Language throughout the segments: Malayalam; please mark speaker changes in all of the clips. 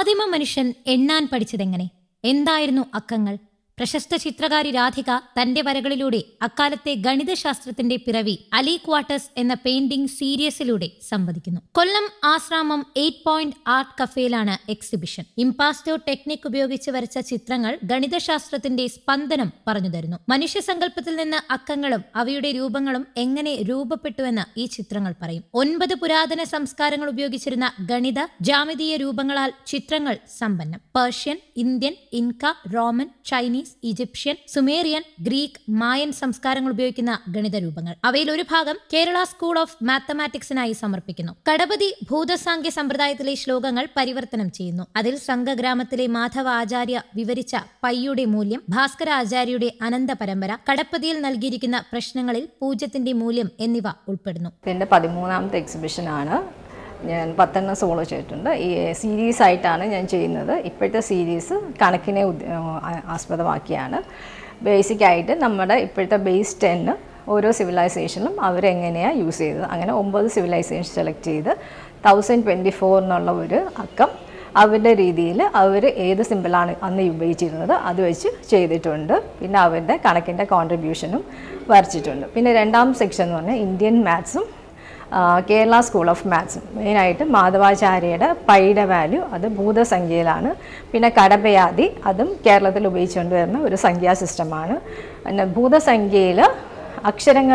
Speaker 1: ആദിമ മനുഷ്യൻ എണ്ണാൻ പഠിച്ചതെങ്ങനെ എന്തായിരുന്നു അക്കങ്ങൾ പ്രശസ്ത ചിത്രകാരി രാധിക തന്റെ വരകളിലൂടെ അക്കാലത്തെ ഗണിതശാസ്ത്രത്തിന്റെ പിറവി അലി ക്വാർട്ടേഴ്സ് എന്ന പെയിന്റിംഗ് സീരീസിലൂടെ സംവദിക്കുന്നു Kollam Asramam eight point art കഫേയിലാണ് എക്സിബിഷൻ ഇംപാസ്റ്റോ ടെക്നിക് ഉപയോഗിച്ച് വരച്ച ചിത്രങ്ങൾ ഗണിതശാസ്ത്രത്തിന്റെ സ്പന്ദനം പറഞ്ഞു തരുന്നു മനുഷ്യസങ്കല്പത്തിൽ നിന്ന് അക്കങ്ങളും അവയുടെ രൂപങ്ങളും എങ്ങനെ രൂപപ്പെട്ടുവെന്ന് ഈ ചിത്രങ്ങൾ പറയും ഒൻപത് പുരാതന സംസ്കാരങ്ങൾ ഉപയോഗിച്ചിരുന്ന ഗണിത ജാമിതീയ രൂപങ്ങളാൽ ചിത്രങ്ങൾ സമ്പന്നം Persian Indian Inca Roman Chinese Egyptian Sumerian Greek Mayan സംസ്കാരങ്ങൾ ഉപയോഗിക്കുന്ന ഗണിത രൂപങ്ങൾ അവയിൽ ഒരു ഭാഗം കേരള സ്കൂൾ ഓഫ് മാത്തമാറ്റിക്സിനായി സമർപ്പിക്കുന്നു കടപതി ഭൂതസാംഖ്യ സമ്പ്രദായത്തിലെ ശ്ലോകങ്ങൾ പരിവർത്തനം ചെയ്യുന്നു അതിൽ സംഘഗ്രാമത്തിലെ മാധവ ആചാര്യ വിവരിച്ച പയ്യുടെ മൂല്യം ഭാസ്കര ആചാര്യയുടെ അനന്ത പരമ്പര കടപ്പതിയിൽ നൽകിയിരിക്കുന്ന പ്രശ്നങ്ങളിൽ പൂജ്യത്തിന്റെ മൂല്യം എന്നിവ ഉൾപ്പെടുന്നു
Speaker 2: ഇതിൻ്റെ പതിമൂന്നാമത്തെ എക്സിബിഷനാണ് ഞാൻ പത്തെണ്ണം സോളോ ചെയ്തിട്ടുണ്ട് ഈ സീരീസ് ആയിട്ടാണ് ഞാൻ ചെയ്യുന്നത് ഇപ്പോഴത്തെ സീരീസ് കണക്കിനെ ഉദ്ദ- ആ- ആസ്പദമാക്കിയാണ് ബേസിക് ആയിട്ട് നമ്മുടെ ഇപ്പോഴത്തെ ബേസ് ടെന്ന് ഓരോ സിവിലൈസേഷനിലും അവരെങ്ങനെയാണ് യൂസ് ചെയ്തത് അങ്ങനെ ഒമ്പത് സിവിലൈസേഷൻ സെലക്ട് ചെയ്ത് തൗസൻഡ് ട്വൻറ്റി ഫോർ എന്നുള്ള ഒരു അക്കം അവരുടെ രീതിയിൽ അവർ ഏത് സിമ്പിളാണ് അന്ന് ഉപയോഗിച്ചിരുന്നത് അത് വെച്ച് ചെയ്തിട്ടുണ്ട് പിന്നെ അവരുടെ കണക്കിൻ്റെ കോൺട്രിബ്യൂഷനും വരച്ചിട്ടുണ്ട് പിന്നെ രണ്ടാം സെക്ഷൻ എന്ന് പറഞ്ഞാൽ ഇന്ത്യൻ മാത്സും കേരള സ്കൂൾ ഓഫ് മാത്സും മെയിനായിട്ട് മാധവാചാര്യയുടെ പൈയുടെ വാല്യൂ അത് ഭൂതസംഖ്യയിലാണ് പിന്നെ കടപയാതി അതും കേരളത്തിൽ ഉപയോഗിച്ചുകൊണ്ട് വരുന്ന ഒരു സംഖ്യാ സിസ്റ്റമാണ് പിന്നെ ഭൂതസംഖ്യയിൽ അക്ഷരങ്ങൾ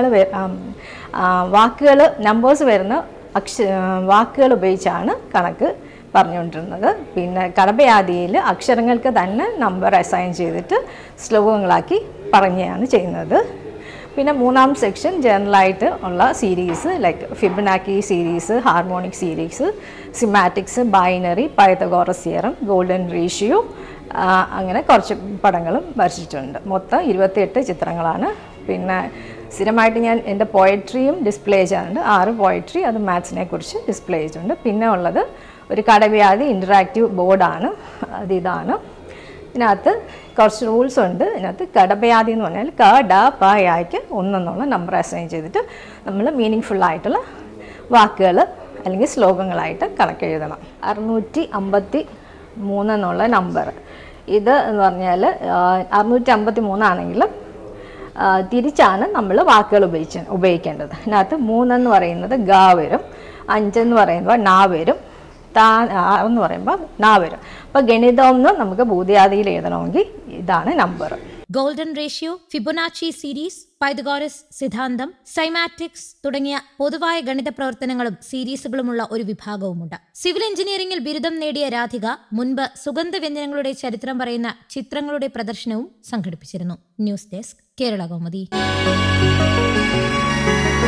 Speaker 2: വാക്കുകൾ നമ്പേഴ്സ് വരുന്ന അക്ഷ വാക്കുകൾ ഉപയോഗിച്ചാണ് കണക്ക് പറഞ്ഞുകൊണ്ടിരുന്നത് പിന്നെ കടപയാദിയിൽ അക്ഷരങ്ങൾക്ക് തന്നെ നമ്പർ അസൈൻ ചെയ്തിട്ട് ശ്ലോകങ്ങളാക്കി പറയുകയാണ് ചെയ്യുന്നത് പിന്നെ മൂന്നാം സെക്ഷൻ ജനറലായിട്ട് ഉള്ള series like Fibonacci series harmonic series cymatics binary Pythagoras theorem golden ratio അങ്ങനെ കുറച്ച് പടങ്ങളും വരച്ചിട്ടുണ്ട് മൊത്തം ഇരുപത്തിയെട്ട് ചിത്രങ്ങളാണ് പിന്നെ സ്ഥിരമായിട്ട് ഞാൻ എൻ്റെ പോയട്രിയും ഡിസ്പ്ലേ ചെയ്യാറുണ്ട് ആറ് പോയട്രി അത് മാത്സിനെ കുറിച്ച് ഡിസ്പ്ലേ ചെയ്തിട്ടുണ്ട് പിന്നെ ഉള്ളത് ഒരു കടവ്യാധി ഇൻറ്ററാക്റ്റീവ് ബോർഡാണ് അതിതാണ് ഇതിനകത്ത് കുറച്ച് റൂൾസ് ഉണ്ട് ഇതിനകത്ത് കടപയാതി എന്ന് പറഞ്ഞാൽ ക ഡ പ യായ്ക്ക് ഒന്നെന്നുള്ള നമ്പർ അസൈൻ ചെയ്തിട്ട് നമ്മൾ മീനിങ് ഫുള്ളായിട്ടുള്ള വാക്കുകൾ അല്ലെങ്കിൽ ശ്ലോകങ്ങളായിട്ട് കണക്കെഴുതണം അറുന്നൂറ്റി അമ്പത്തി മൂന്നെന്നുള്ള നമ്പർ ഇത് എന്ന് പറഞ്ഞാൽ അറുന്നൂറ്റി അമ്പത്തി മൂന്നാണെങ്കിലും ആ, തിരിച്ചാണ് നമ്മൾ വാക്കുകൾ ഉപയോഗിച്ച് ഉപയോഗിക്കേണ്ടത് അതിനകത്ത് മൂന്നെന്ന് പറയുന്നത് ഗ വരും അഞ്ചെന്ന് പറയുമ്പോൾ നാ വരും താ ആറെന്ന് പറയുമ്പോൾ നാ വരും അപ്പോൾ ഗണിതം എന്ന് നമുക്ക് ഭൂതിയാദിയിൽ എഴുതണമെങ്കിൽ ഇതാണ് number
Speaker 1: golden ratio Fibonacci series Pythagoras സിദ്ധാന്തം സൈമാറ്റിക്സ് തുടങ്ങിയ പൊതുവായ ഗണിത പ്രവർത്തനങ്ങളും സീരീസുകളുമുള്ള ഒരു വിഭാഗവുമുണ്ട് സിവിൽ എഞ്ചിനീയറിംഗിൽ ബിരുദം നേടിയ രാധിക മുൻപ് സുഗന്ധവ്യഞ്ജനങ്ങളുടെ ചരിത്രം പറയുന്ന ചിത്രങ്ങളുടെ പ്രദർശനവും സംഘടിപ്പിച്ചിരുന്നു ന്യൂസ് ഡെസ്ക് കേരള കൗമുദി